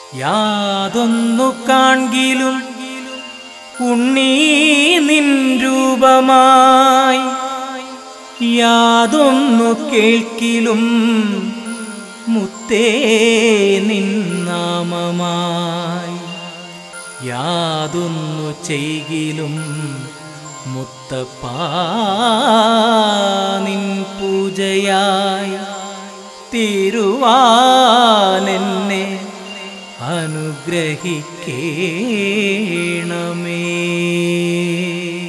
യാതൊന്നു കാൺകിലും ഉണ്ണീ നിൻ രൂപമായി യാതൊന്നു കേൾക്കിലും മുത്തേ നിൻ നാമമായി യാതൊന്നു ചെയ്കിലും മുത്തപ്പാ നിൻ പൂജയായി തിരുവാനെന്നെ അനുഗ്രഹിക്കേണമേ